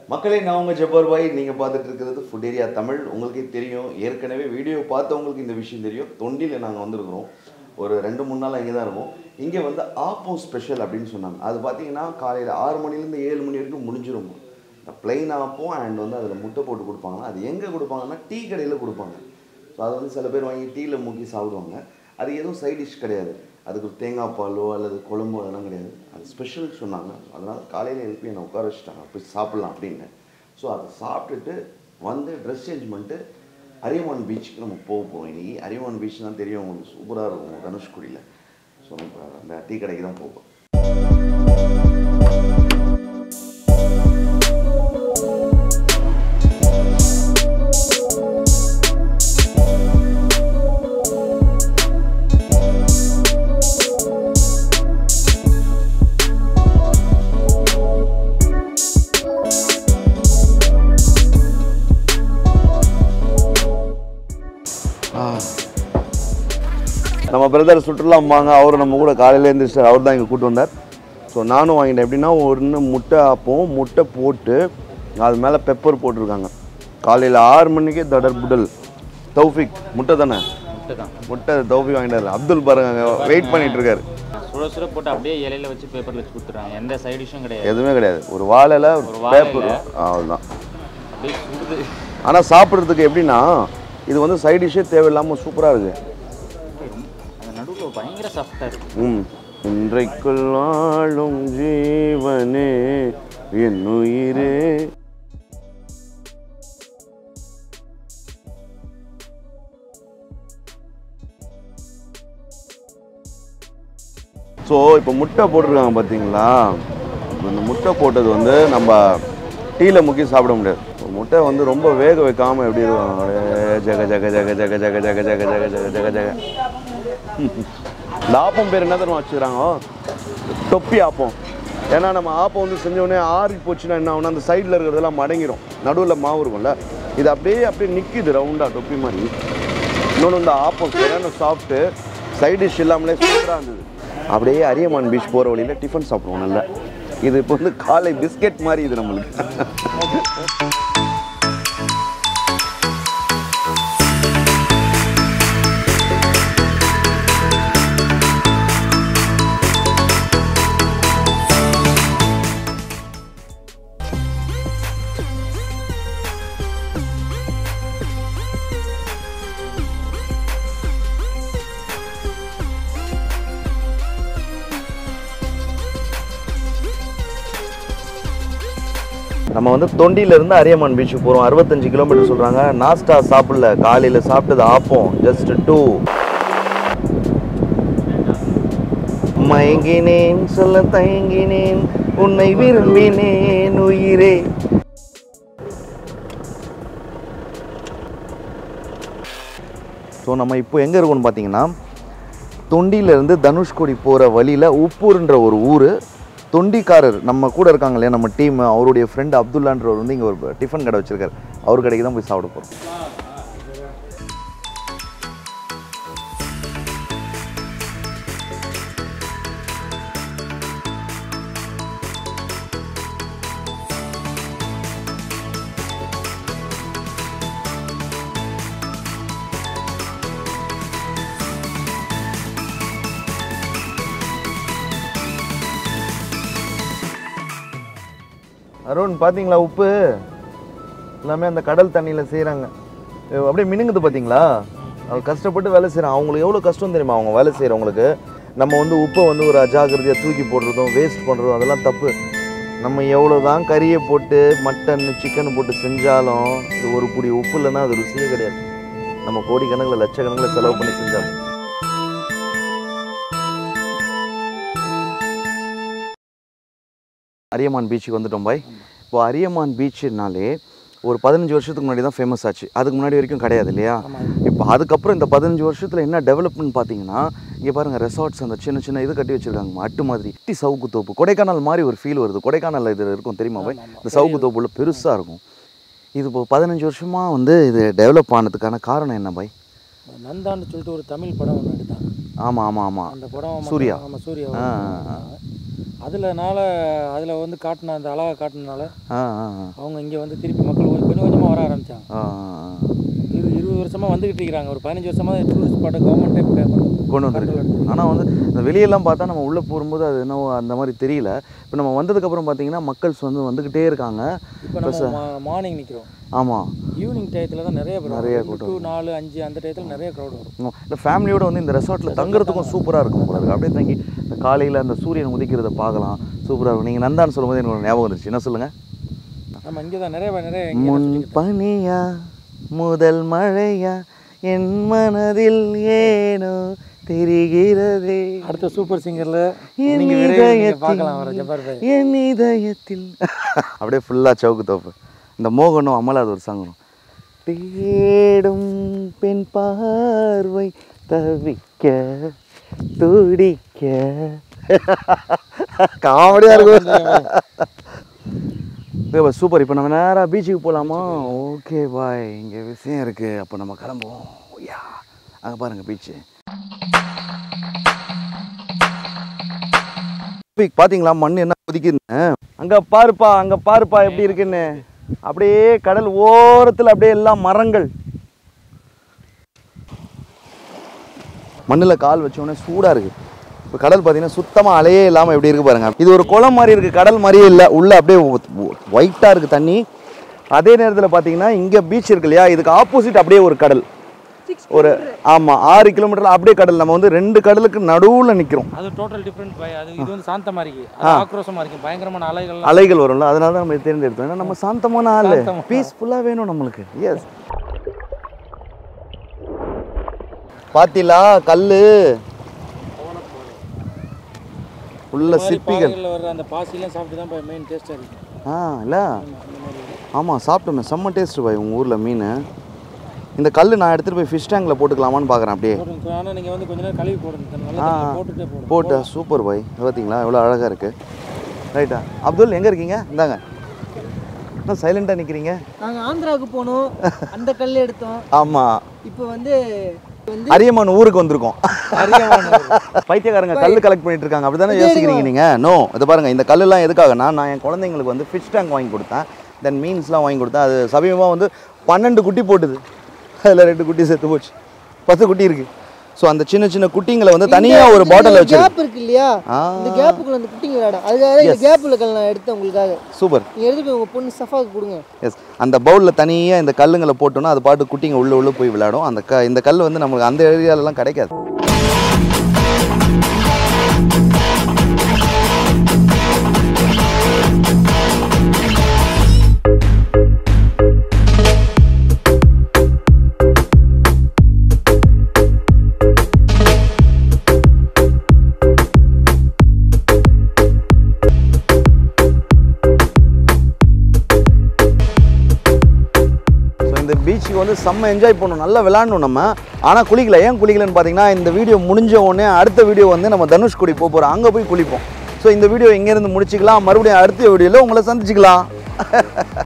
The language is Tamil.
மக்களே நான் உங்கள் ஜப்பார் பாய் நீங்கள் பார்த்துட்டு இருக்கிறது ஃபுட் ஏரியா தமிழ் உங்களுக்கே தெரியும் ஏற்கனவே வீடியோ பார்த்தவங்களுக்கு இந்த விஷயம் தெரியும் தொண்டியில் நாங்கள் வந்திருக்கிறோம் ஒரு ரெண்டு மூணு நாள் இங்கே தான் இருக்கும் இங்கே வந்து ஆப்பம் ஸ்பெஷல் அப்படின்னு சொன்னாங்க அது பார்த்தீங்கன்னா காலையில் ஆறு மணிலேருந்து ஏழு மணி வரைக்கும் முடிஞ்சிரும் ப்ளைன் ஆப்பம் அண்ட் வந்து அதில் முட்டை போட்டு கொடுப்பாங்க அது எங்கே கொடுப்பாங்கன்னா டீ கடையில் கொடுப்பாங்க ஸோ அதை வந்து சில பேர் வாங்கி டீயில் முக்கி சாப்பிடுவாங்க அது எதுவும் சைட் டிஷ் கிடையாது அதுக்கு தேங்காய் பாலோ அல்லது குழம்போ அதெல்லாம் கிடையாது அது ஸ்பெஷல் சொன்னாங்க அதனால் காலையில் எழுப்பி என்னை உட்கார வச்சுட்டாங்க போய் சாப்பிட்லாம் அப்படின்னு ஸோ அதை சாப்பிட்டுட்டு வந்து ட்ரெஸ் சேஞ்ச் பண்ணிட்டு அரியமான் பீச்சுக்கு நம்ம போக போகிறோம் இன்னைக்கு அரியமான் பீச் தான் தெரியும் உங்களுக்கு சூப்பராக இருக்கும் தனுஷ்குடியில் ஸோ நம்ம அந்த டீ கடைக்கு தான் போகிறோம் நம்ம பிரதர் சுற்றுலா வாங்க அவர் நம்ம கூட காலையில் எழுந்திரிச்சார் அவர் தான் இங்கே கூட்டு வந்தார் ஸோ நானும் வாங்கிட்டேன் எப்படின்னா ஒன்று முட்டை ஆப்பம் முட்டை போட்டு அது மேலே பெப்பர் போட்டிருக்காங்க காலையில் ஆறு மணிக்கே தடர் புடல் தௌஃபிக் முட்டை தானே முட்டை தான் முட்டை தௌஃபிக் வாங்கிட்டாரு அப்துல் பாருங்க வெயிட் பண்ணிட்டு இருக்காரு சுட சுட போட்டு அப்படியே இலையில வச்சு பேப்பர்ல வச்சு கொடுத்துறாங்க எந்த சைட் டிஷ்ஷும் கிடையாது எதுவுமே கிடையாது ஒரு வாழையில் ஒரு ஒரு வாழை பேப்பர் இலை. அவ்வளோதான் அப்படியே சுடுது ஆனால் சாப்பிட்றதுக்கு எப்படின்னா இது வந்து சைட் டிஷ்ஷே தேவையில்லாமல் சூப்பராக இருக்குது அந்த நடுவில் பயங்கர சாஃப்டாக இருக்கு ம் இன்றைக்குள் வாழும் ஜீவனே என் உயிரே ஸோ இப்போ முட்டை போட்டிருக்காங்க பார்த்தீங்களா இப்போ இந்த முட்டை போட்டது வந்து நம்ம டீயில் முக்கி சாப்பிட முடியாது இப்போ முட்டை வந்து ரொம்ப வேக வைக்காமல் எப்படி இருக்கும் அப்படியே ஜக ஜக ஜக ஜக ஜக ஜக ஜக ஜக ஜக ஜக ஜக இந்த ஆப்பம் பேர் என்ன தெரியுமா வச்சுக்கிறாங்க தொப்பி ஆப்பம் ஏன்னா நம்ம ஆப்பம் வந்து செஞ்ச உடனே ஆறி போச்சுன்னா என்ன ஆகும்னா அந்த சைடில் இருக்கிறதெல்லாம் மடங்கிடும் நடுவில் மாவு இருக்கும்ல இது அப்படியே அப்படியே நிற்கிது ரவுண்டாக தொப்பி மாதிரி இன்னொன்று இந்த ஆப்பம் சரியான சாப்பிட்டு சைட் டிஷ் இல்லாமலே சூப்பராக இருந்தது அப்படியே அரியமான் பீச் போகிற வழியில் டிஃபன் சாப்பிடுவோம் நல்லா இது இப்போ வந்து காலை பிஸ்கெட் மாதிரி இது நம்மளுக்கு நம்ம வந்து தொண்டியிலேருந்து அரியமான் பீச்சுக்கு போகிறோம் அறுபத்தஞ்சு கிலோமீட்டர் சொல்கிறாங்க நாஸ்டா சாப்பிடல காலையில் சாப்பிட்டது ஆப்போம் ஜஸ்ட் டூ மயங்கினேன் சொல்ல தயங்கினேன் உன்னை விரும்பினேன் உயிரே ஸோ நம்ம இப்போ எங்கே இருக்கோம்னு பார்த்தீங்கன்னா தொண்டியிலேருந்து தனுஷ்கோடி போகிற வழியில் உப்பூர்ன்ற ஒரு ஊர் தொண்டிக்காரர் நம்ம கூட இருக்காங்க இல்லையா நம்ம டீம் அவருடைய ஃப்ரெண்ட் அப்துல்லான்றவர் வந்து இங்கே ஒரு டிஃபன் கடை வச்சிருக்காரு அவர் கடைக்கு தான் போய் சாப்பிட போகிறோம் அருண் பார்த்தீங்களா உப்பு எல்லாமே அந்த கடல் தண்ணியில் செய்கிறாங்க அப்படியே மினுங்குது பார்த்தீங்களா அவர் கஷ்டப்பட்டு வேலை செய்கிறாங்க அவங்களுக்கு எவ்வளோ கஷ்டம் தெரியுமா அவங்க வேலை செய்கிறவங்களுக்கு நம்ம வந்து உப்பை வந்து ஒரு அஜாக்கிரதையாக தூக்கி போடுறதும் வேஸ்ட் பண்ணுறதும் அதெல்லாம் தப்பு நம்ம எவ்வளோ தான் கறியை போட்டு மட்டன் சிக்கன் போட்டு செஞ்சாலும் இது ஒரு புடி உப்பு இல்லைன்னா அது ருசியே கிடையாது நம்ம கோடிக்கணக்கில் லட்சக்கணக்கில் செலவு பண்ணி செஞ்சாலும் அரியமான் பீச்சுக்கு வந்துட்டோம் பாய் இப்போ அரியமான் பீச்சுனாலே ஒரு பதினஞ்சு வருஷத்துக்கு முன்னாடி தான் ஃபேமஸ் ஆச்சு அதுக்கு முன்னாடி வரைக்கும் கிடையாது இல்லையா இப்போ அதுக்கப்புறம் இந்த பதினஞ்சு வருஷத்தில் என்ன டெவலப்மெண்ட் பார்த்தீங்கன்னா இங்கே பாருங்கள் ரெசார்ட்ஸ் அந்த சின்ன சின்ன இது கட்டி வச்சிருக்காங்க அட்டு மாதிரி குட்டி சவுக்கு தோப்பு கொடைக்கானல் மாதிரி ஒரு ஃபீல் வருது கொடைக்கானல் இது இருக்கும் தெரியுமா பாய் இந்த சவுக்கு தோப்புல பெருசாக இருக்கும் இது இப்போ பதினஞ்சு வருஷமாக வந்து இது டெவலப் ஆனதுக்கான காரணம் என்ன பாய் நந்தான்னு சொல்லிட்டு ஒரு தமிழ் படம் ஒன்று எடுத்தாங்க ஆமாம் ஆமாம் ஆமாம் அந்த படம் சூர்யா. நம்ம சூர்யா ஆ, ஆ, ஆ. அதுலனால அதில் வந்து காட்டின அந்த அழகை காட்டினால ஆ ஆ ஆ. அவங்க இங்கே வந்து திருப்பி மக்கள் கொஞ்சம் கொஞ்சமாக வர ஆரம்பித்தாங்க ஆ ஆ, ஆ. இரு இருபது வருஷமாக வந்துக்கிட்டு இருக்கிறாங்க ஒரு பதினஞ்சு வருஷமாக டூரிஸ்ட் ஸ்பாட்டை கவர்மெண்ட்டே கொண்டு வந்துருக்கு ஆனால் வந்து இந்த வெளியெல்லாம் பார்த்தா நம்ம உள்ளே போகும்போது அது என்னவோ அந்த மாதிரி தெரியல இப்போ நம்ம வந்ததுக்கப்புறம் பார்த்தீங்கன்னா மக்கள்ஸ் வந்து வந்துக்கிட்டே இருக்காங்க இப்போ நம்ம மார்னிங் நிற்கிறோம் ஆமாம் ஈவினிங் டயத்தில் தான் நிறைய பேர் நிறைய டூ நாலு அஞ்சு அந்த டயத்தில் நிறைய க்ரௌட் வரும் இல்லை ஃபேமிலியோட வந்து இந்த ரெசார்ட்டில் தங்குறதுக்கும் சூப்பராக இருக்கும் போல இருக்கு அப்படியே தங்கி இந்த காலையில் அந்த சூரியன் உதிக்கிறத பார்க்கலாம் சூப்பராக இருக்கும் நீங்கள் நந்தான்னு சொல்லும்போது எனக்கு ஒரு ஞாபகம் வந்துருச்சு என்ன சொல்லுங்கள் நம்ம இங்கே தான் நிறைய பேர் நிறைய இங்கே முன் பனியா முதல் மழையா என் மனதில் ஏனோ தெரிகிறதே அடுத்த சூப்பர் சிங்கரில் என் நீங்கள் விரைவில் நீங்கள் இதயத்தில் பார்க்கலாம் வர ஜப்பார் பாய் என் இதயத்தில் அப்படியே ஃபுல்லாக சவுக்கு தோப்பு இந்த மோகனும் அமலா அது ஒரு சாங் வரும் தேடும் பெண் பார்வை தவிக்க துடிக்க காமெடியாக இருக்கும் சூப்பர் இப்போ நம்ம நேராக பீச்சுக்கு போகலாமா ஓகே பாய் இங்கே விஷயம் இருக்குது அப்போ நம்ம கிளம்புவோம் யா அங்கே பாருங்கள் பீச்சு பாத்தீங்களா மண் என்ன கொதிக்குதுன்னு அங்க பாருப்பா அங்க பாருப்பா எப்படி இருக்குன்னு அப்படியே கடல் ஓரத்துல அப்படியே எல்லாம் மரங்கள் மண்ணில் கால் வச்ச உடனே சூடா இருக்கு இப்போ கடல் பார்த்தீங்கன்னா சுத்தமாக அலையே இல்லாமல் எப்படி இருக்கு பாருங்க இது ஒரு குளம் மாதிரி இருக்கு கடல் மாதிரியே இல்லை உள்ள அப்படியே ஒயிட்டாக இருக்கு தண்ணி அதே நேரத்தில் பார்த்தீங்கன்னா இங்கே பீச் இருக்கு இல்லையா இதுக்கு ஆப்போசிட் அப்படியே ஒரு கடல் ஒரு ஆமாம் ஆறு கிலோமீட்டர் அப்படியே கடல் நம்ம வந்து ரெண்டு கடலுக்கு நடுவில் நிற்கிறோம் அது டோட்டல் டிஃப்ரெண்ட் பாய் அது இது வந்து சாந்தமாக இருக்கு அது ஆக்ரோஷமாக இருக்கு பயங்கரமான அலைகள்லாம் அலைகள் வரும்ல அதனால தான் நம்ம தேர்ந்தெடுத்தோம் ஏன்னா நம்ம சாந்தமான ஆள் சாந்தமா. பீஸ்ஃபுல்லாக வேணும் நம்மளுக்கு எஸ் பாத்தீங்களா கல்லு உள்ள சிப்பிகள் பாறைகளில் வர்ற அந்த பாசிலாம் சாப்பிட்டு தான் மெயின் டேஸ்ட்டாக இருக்கு ஆ இல்லை ஆமாம் சாப்பிட்டோமே செம்ம டேஸ்ட் பாய் உங்கள் ஊரில் மீன் இந்த கல் நான் எடுத்துகிட்டு போய் ஃபிஷ் டேங்கில் போட்டுக்கலாமான்னு பார்க்குறேன் அப்படியே போடுங்க ஆனால் நீங்கள் வந்து கொஞ்ச நேரம் கழுவி போடுங்க தண்ணி நல்லா ஆ. தண்ணியில போட்டுட்டே போடுங்க போட்டு சூப்பர் பாய் பார்த்தீங்களா எவ்வளோ அழகாக இருக்குது ரைட்டா அப்துல் எங்கே இருக்கீங்க இந்தாங்க என்ன சைலண்ட்டாக நிற்கிறீங்க நாங்கள் ஆந்திராவுக்கு போனோம் அந்த கல் எடுத்தோம் ஆமாம் இப்போ வந்து வந்து அரியமான் ஊருக்கு வந்திருக்கோம் பைத்தியக்காரங்க கல் கலெக்ட் பண்ணிட்டு இருக்காங்க அப்படிதானே யோசிக்கிறீங்க நீங்க நோ இதை பாருங்க இந்த கல்லெல்லாம் எதுக்காகனா நான் என் குழந்தைங்களுக்கு வந்து ஃபிஷ் டேங்க் வாங்கி கொடுத்தேன் தென் மீன்ஸ்லாம் வாங்கி கொடுத்தேன் அது சமீபமாக வந்து பன்னெண்டு குட்டி போட்டுது அதில் ரெண்டு குட்டி செத்து போச்சு பத்து குட்டி இருக்கு ஸோ அந்த சின்ன சின்ன குட்டிங்களை வந்து தனியாக ஒரு பாட்டில் வச்சு கேப் இருக்கு இல்லையா ஆ. இந்த கேப்புக்குள்ள அந்த குட்டிங்க விளையாடும் அதுக்காக தான் இந்த கேப்புல கல் நான் எடுத்தேன் உங்களுக்காக சூப்பர் நீங்க எடுத்து போய் உங்க பொண்ணு சஃபாவுக்கு கொடுங்க எஸ் அந்த பவுலில் தனியாக இந்த கல்லுங்களை போட்டோன்னா அது பாட்டு குட்டிங்க உள்ள உள்ள போய் விளையாடும் அந்த க இந்த கல் வந்து நமக்கு அந்த ஏரியாலலாம் கிடைக்காது ஸோ இந்த பீச்சுக்கு வந்து செம்ம என்ஜாய் பண்ணணும் நல்லா விளாடணும் நம்ம ஆனால் குளிக்கல ஏன் குளிக்கலன்னு பார்த்தீங்கன்னா இந்த வீடியோ முடிஞ்ச உடனே அடுத்த வீடியோ வந்து நம்ம தனுஷ்குடி போக போகிறோம் அங்கே போய் குளிப்போம் ஸோ இந்த வீடியோ இங்கேருந்து முடிச்சுக்கலாம் மறுபடியும் அடுத்த வீடியோவில் உங்களை சந்திச்சுக்கலாம்